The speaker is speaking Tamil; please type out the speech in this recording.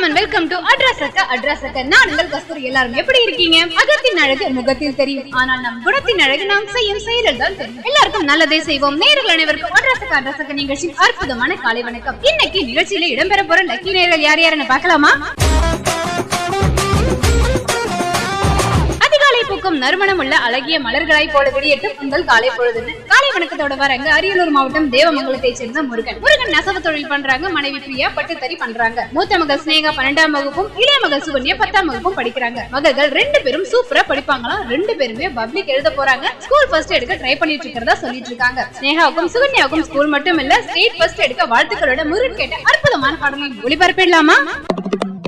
வணக்கம் அண்ட் வெல்கம் டு அட்ரஸ் அக்க அட்ரஸ் அக்க நான் உங்கள் கஸ்தூரி எல்லாரும் எப்படி இருக்கீங்க அகத்தின் அழகு முகத்தில் தெரியும் ஆனால் நம் குணத்தின் அழகு நாம் செய்யும் செயலில் தான் தெரியும் எல்லாருக்கும் நல்லதே செய்வோம் நேர்கள் அனைவருக்கும் அட்ரஸ் அக்க அட்ரஸ் அக்க நிகழ்ச்சியின் அற்புதமான காலை வணக்கம் இன்னைக்கு நிகழ்ச்சியில இடம்பெற போற லக்கி நேர்கள் யார் யாருன்னு பார்க்கலாமா அதிகாலை பூக்கும் நறுமணம் உள்ள அழகிய மலர்களாய் போல விடியட்டும் உங்கள் காலை பொழுதுன்னு காலை வணக்கத்தோட வரங்க அரியலூர் மாவட்டம் தேவமங்கலத்தை சேர்ந்த முருகன் முருகன் நெசவு தொழில் பண்றாங்க மனைவி பிரியா பட்டுத்தறி பண்றாங்க மூத்த மகள் ஸ்னேகா பன்னெண்டாம் வகுப்பும் இளைய மகள் சுகன்யா பத்தாம் வகுப்பும் படிக்கிறாங்க மகள்கள் ரெண்டு பேரும் சூப்பரா படிப்பாங்களாம் ரெண்டு பேருமே பப்ளிக் எழுத போறாங்க ஸ்கூல் ஃபர்ஸ்ட் எடுக்க ட்ரை பண்ணிட்டு இருக்கிறதா சொல்லிட்டு இருக்காங்க ஸ்னேகாவுக்கும் சுகன்யாவுக்கும் ஸ்கூல் மட்டும் இல்ல ஸ்டேட் ஃபர்ஸ்ட் எடுக்க வாழ்த்துக்களோட முருகன் கேட்ட அற்புதமான பாடலை ஒளிபரப்பிடலாமா